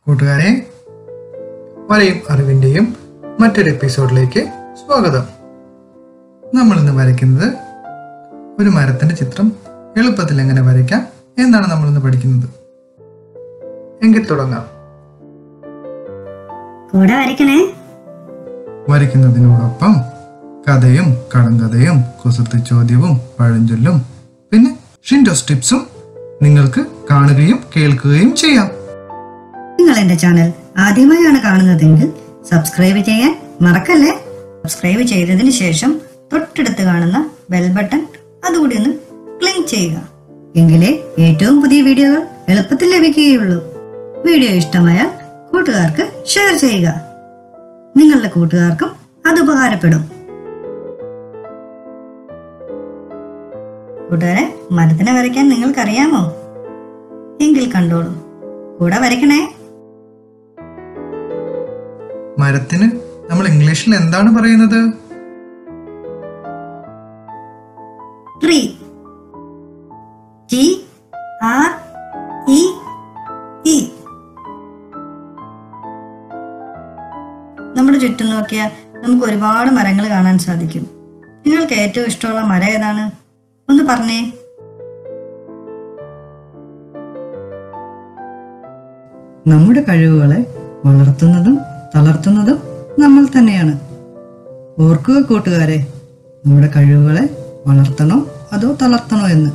കൂട്ടുകാരെ വരയും അറിവിൻ്റെയും മറ്റൊരു എപ്പിസോഡിലേക്ക് സ്വാഗതം നമ്മൾ ഇന്ന് വരയ്ക്കുന്നത് ഒരു മരത്തിന്റെ ചിത്രം എളുപ്പത്തിൽ എങ്ങനെ വരയ്ക്കാം എന്നാണ് നമ്മൾ ഇന്ന് പഠിക്കുന്നത് എങ്കിൽ തുടങ്ങാം കൂടെ വരയ്ക്കണേ വരയ്ക്കുന്നതിനോടൊപ്പം കഥയും കടങ്കഥയും കുസൃതി ചോദ്യവും പഴഞ്ചൊല്ലും പിന്നെ ഷിൻഡോസ് ടിപ്സും നിങ്ങൾക്ക് കാണുകയും കേൾക്കുകയും ചെയ്യാം നിങ്ങൾ എന്റെ ചാനൽ ആദ്യമായാണ് കാണുന്നതെങ്കിൽ സബ്സ്ക്രൈബ് ചെയ്യാൻ മറക്കല്ലേ സബ്സ്ക്രൈബ് ചെയ്തതിന് ശേഷം തൊട്ടടുത്ത് കാണുന്ന ബെൽ ബട്ടൺ അതുകൂടി ഒന്ന് ക്ലിക്ക് ചെയ്യുക എങ്കിലേ ഏറ്റവും പുതിയ വീഡിയോകൾ എളുപ്പത്തിൽ ലഭിക്കുകയുള്ളൂ വീഡിയോ ഇഷ്ടമായാൽ കൂട്ടുകാർക്ക് ഷെയർ ചെയ്യുക നിങ്ങളുടെ കൂട്ടുകാർക്കും അത് ഉപകാരപ്പെടും കൂട്ടുകാരെ മരത്തിനെ വരയ്ക്കാൻ നിങ്ങൾക്കറിയാമോ എങ്കിൽ കണ്ടോളൂ കൂടെ വരയ്ക്കണേ മരത്തിന് നമ്മൾ ഇംഗ്ലീഷിൽ എന്താണ് പറയുന്നത് tree T R E E നമ്മുടെ ചുറ്റും നോക്കിയാൽ നമുക്ക് ഒരുപാട് മരങ്ങൾ കാണാൻ സാധിക്കും നിങ്ങൾക്ക് ഏറ്റവും ഇഷ്ടമുള്ള മരം ഏതാണ് ഒന്ന് പറഞ്ഞേ നമ്മുടെ കഴിവുകളെ വളർത്തുന്നതും തളർത്തുന്നതും നമ്മൾ തന്നെയാണ് ഓർക്കുക കൂട്ടുകാരെ നമ്മുടെ കഴിവുകളെ വളർത്തണോ അതോ തളർത്തണോ എന്ന്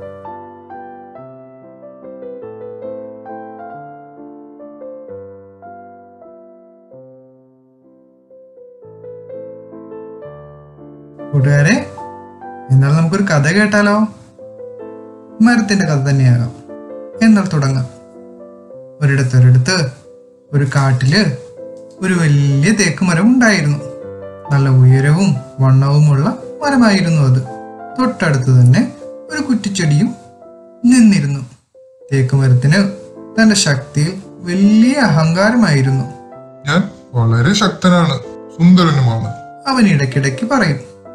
കൂട്ടുകാരെ എന്നാൽ നമുക്കൊരു കഥ കേട്ടാലോ മരത്തിന്റെ കഥ തന്നെയാകാം എന്നാൽ തുടങ്ങാം ഒരിടത്തൊരിടത്ത് ഒരു കാട്ടില് ഒരു വലിയ തേക്ക് മരം ഉണ്ടായിരുന്നു നല്ല ഉയരവും വണ്ണവുമുള്ള മരമായിരുന്നു അത് തൊട്ടടുത്ത് തന്നെ ഒരു കുറ്റിച്ചെടിയും നിന്നിരുന്നു തേക്ക് മരത്തിന് തന്റെ ശക്തിയിൽ വലിയ അഹങ്കാരമായിരുന്നു ഞാൻ വളരെ ശക്തനാണ് സുന്ദരനുമാണ് അവൻ ഇടയ്ക്കിടയ്ക്ക് പറയും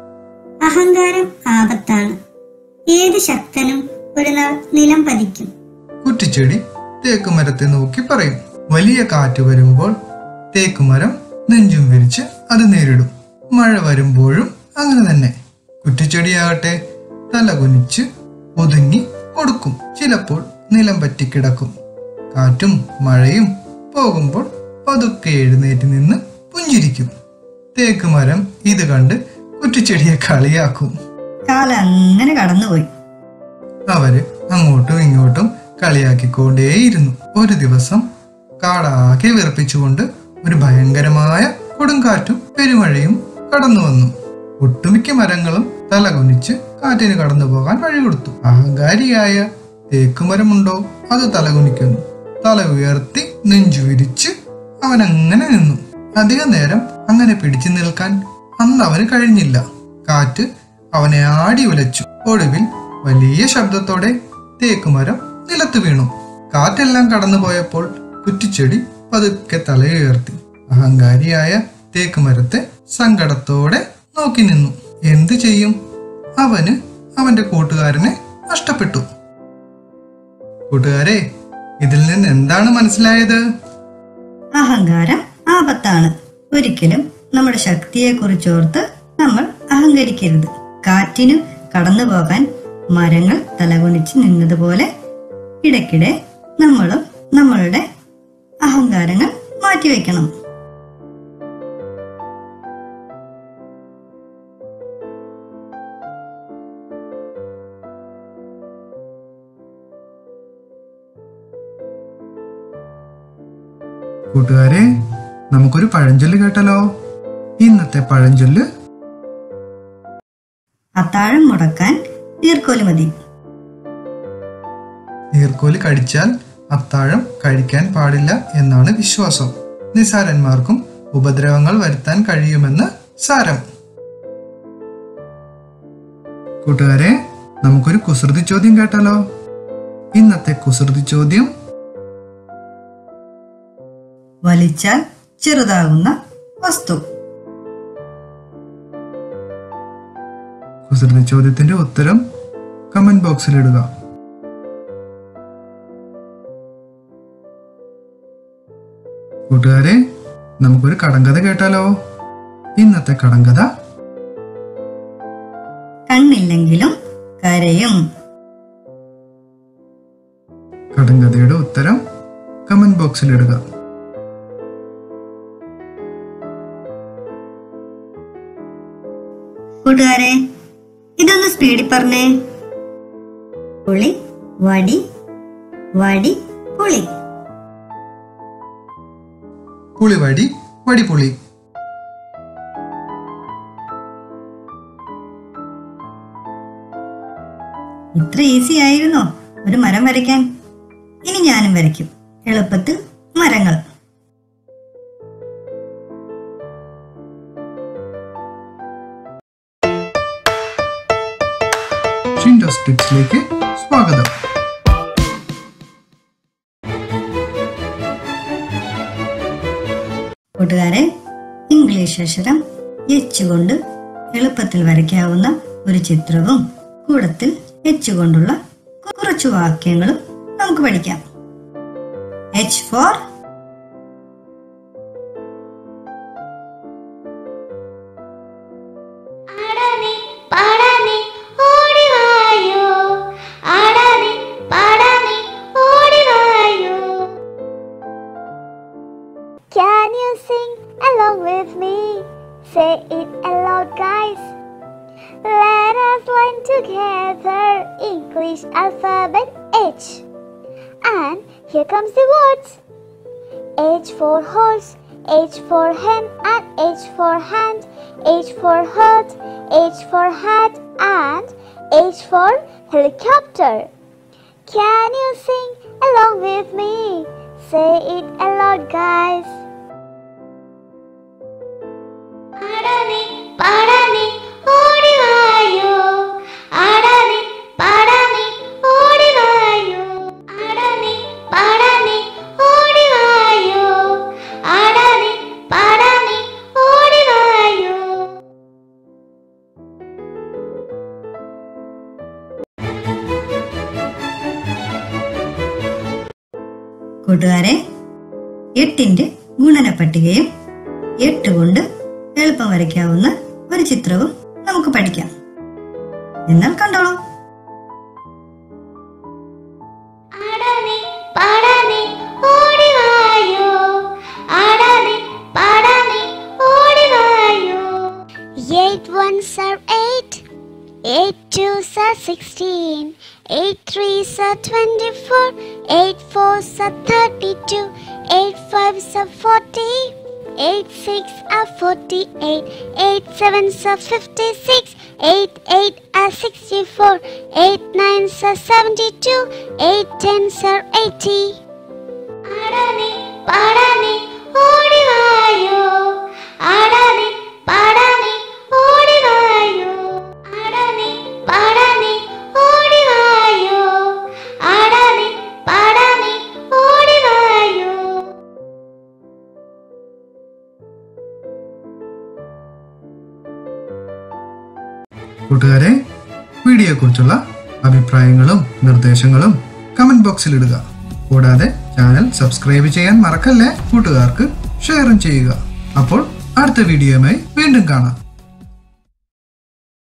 അഹങ്കാരം ആപത്താണ് ഏത് ശക്തനും ഒരു നാൾ നിലം പതിക്കും കുറ്റിച്ചെടി തേക്കുമരത്തെ നോക്കി പറയും വലിയ കാറ്റ് വരുമ്പോൾ തേക്കുമരം നെഞ്ചും വിരിച്ച് അത് നേരിടും മഴ വരുമ്പോഴും അങ്ങനെ തന്നെ കുറ്റിച്ചെടിയാകട്ടെ തല കുനിച്ച് ഒതുങ്ങി കൊടുക്കും ചിലപ്പോൾ നിലം പറ്റിക്കിടക്കും കാറ്റും മഴയും പോകുമ്പോൾ പതുക്കെ എഴുന്നേറ്റ് നിന്ന് പുഞ്ചിരിക്കും തേക്കുമരം ഇത് കണ്ട് കുറ്റിച്ചെടിയെ കളിയാക്കും കാലം അങ്ങനെ കടന്നുപോയി അവര് അങ്ങോട്ടും ഇങ്ങോട്ടും കളിയാക്കിക്കൊണ്ടേയിരുന്നു ഒരു ദിവസം കാടാകെ വിറപ്പിച്ചുകൊണ്ട് ഒരു ഭയങ്കരമായ കൊടുങ്കാറ്റും പെരുമഴയും കടന്നു വന്നു ഒട്ടുമിക്ക മരങ്ങളും തലകുനിച്ച് കാറ്റിന് കടന്നു പോകാൻ വഴി കൊടുത്തു അഹങ്കാരിയായ തേക്കുമരമുണ്ടോ അത് തലകുനിക്കുന്നു തല ഉയർത്തി നെഞ്ചു വിരിച്ച് അവൻ അങ്ങനെ നിന്നു അധിക നേരം അങ്ങനെ പിടിച്ചു നിൽക്കാൻ അന്ന് അവന് കഴിഞ്ഞില്ല കാറ്റ് അവനെ ആടി ഉലച്ചു ഒടുവിൽ വലിയ ശബ്ദത്തോടെ തേക്കുമരം നിലത്ത് വീണു കാറ്റെല്ലാം കടന്നു പോയപ്പോൾ കുറ്റിച്ചെടി പതുക്കെ തലയുയർത്തി അഹങ്കാരിയായ തേക്കുമരത്തെ സങ്കടത്തോടെ നോക്കി നിന്നു എന്തു ചെയ്യും അവന് അവന്റെ കൂട്ടുകാരനെ നഷ്ടപ്പെട്ടു കൂട്ടുകാരെ ഇതിൽ നിന്ന് എന്താണ് മനസ്സിലായത് അഹങ്കാരം ആപത്താണ് ഒരിക്കലും നമ്മുടെ ശക്തിയെ കുറിച്ചോർത്ത് നമ്മൾ അഹങ്കരിക്കരുത് കാറ്റിനു കടന്നു പോകാൻ മരങ്ങൾ തലകുനിച്ച് നിന്നതുപോലെ ഇടയ്ക്കിടെ നമ്മളും നമ്മളുടെ അഹങ്കാരങ്ങൾ മാറ്റിവെക്കണം കൂട്ടുകാരെ നമുക്കൊരു പഴഞ്ചൊല്ല് കേട്ടാലോ ഇന്നത്തെ പഴഞ്ചൊല്ല് അത്താഴം മുടക്കാൻ നീർക്കോല് മതി നീർക്കോല് കടിച്ചാൽ അത്താഴം കഴിക്കാൻ പാടില്ല എന്നാണ് വിശ്വാസം നിസാരന്മാർക്കും ഉപദ്രവങ്ങൾ വരുത്താൻ കഴിയുമെന്ന് സാരം കൂട്ടുകാരെ നമുക്കൊരു കുസൃതി ചോദ്യം കേട്ടാലോ ഇന്നത്തെ കുസൃതി ചോദ്യം വലിച്ചാൽ ചെറുതാകുന്ന വസ്തു കുസൃതി ചോദ്യത്തിന്റെ ഉത്തരം കമന്റ് ബോക്സിൽ ഇടുക കൂട്ടുകാരെ നമുക്കൊരു കടങ്കഥ കേട്ടാലോ ഇന്നത്തെ കടങ്കഥ കണ്ണില്ലെങ്കിലും കരയും കടങ്കഥയുടെ ഉത്തരം കമന്റ് ബോക്സിൽ ഇടുക കൂട്ടുകാരെ ഇതൊന്ന് സ്പീഡിൽ പറഞ്ഞേ പുളി വടി വടി പുളി പുളിവടി വടിപുളി ഇത്ര ഈസി ആയിരുന്നോ ഒരു മരം വരയ്ക്കാൻ ഇനി ഞാനും വരയ്ക്കും എളുപ്പത്തിൽ മരങ്ങൾ ഷിൻഡോസ് ടിപ്സിലേക്ക് സ്വാഗതം കൂട്ടുകാരെ ഇംഗ്ലീഷ് അക്ഷരം എച്ച് കൊണ്ട് എളുപ്പത്തിൽ വരയ്ക്കാവുന്ന ഒരു ചിത്രവും കൂടത്തിൽ എച്ച് കൊണ്ടുള്ള കുറച്ചു വാക്യങ്ങളും നമുക്ക് പഠിക്കാം എച്ച് ഫോർ ആടാനെ പാടാനെ ഓടിവായോ ആടാനെ പാടാനെ ഓടിവായോ Can you sing along with me? Say it aloud, guys. Let us learn together English alphabet H. And here comes the words. H for horse, H for hen, and H for hand, H for heart, H for hat, and H for helicopter. Can you sing along with me? Say it aloud, guys. ആടാനെ പാടാനെ ഓടിവായോ ആടാനെ പാടാനെ ഓടിവായോ ആടാനെ പാടാനെ ഓടിവായോ ആടാനെ പാടാനെ ഓടിവായോ കൂട്ടുകാരെ എട്ടിന്റെ ഗുണന പട്ടികയും എട്ട് കൊണ്ട് എളുപ്പം വരയ്ക്കാവുന്ന ഒരു ചിത്രവും നമുക്ക് പഠിക്കാം എന്നാൽ കണ്ടോളൂ ആടാനെ പാടാനെ ഓടിവായോ ആടാനെ പാടാനെ ഓടിവായോ Eight ones are eight, eight twos are sixteen, eight threes are twenty-four, eight fours are thirty-two, eight fives are forty, eight six are forty-eight, eight sevens are fifty-six, eight eight are sixty-four, eight nines are seventy-two, eight tens are eighty. ആടാനെ പാടാനെ ഓടിവായോ ആടാനെ പാടാനെ ഓടിവായോ ആടാനെ പാടാനെ ഓടിവായോ ആടാനെ പാടാനെ ഓടിവായോ കൂട്ടുകാരെ വീഡിയോയെക്കുറിച്ചുള്ള അഭിപ്രായങ്ങളും നിർദ്ദേശങ്ങളും കമന്റ് ബോക്സിൽ ഇടുക കൂടാതെ ചാനൽ സബ്സ്ക്രൈബ് ചെയ്യാൻ മറക്കല്ലേ കൂട്ടുകാർക്ക് ഷെയറും ചെയ്യുക അപ്പോൾ അടുത്ത വീഡിയോയുമായി വീണ്ടും കാണാം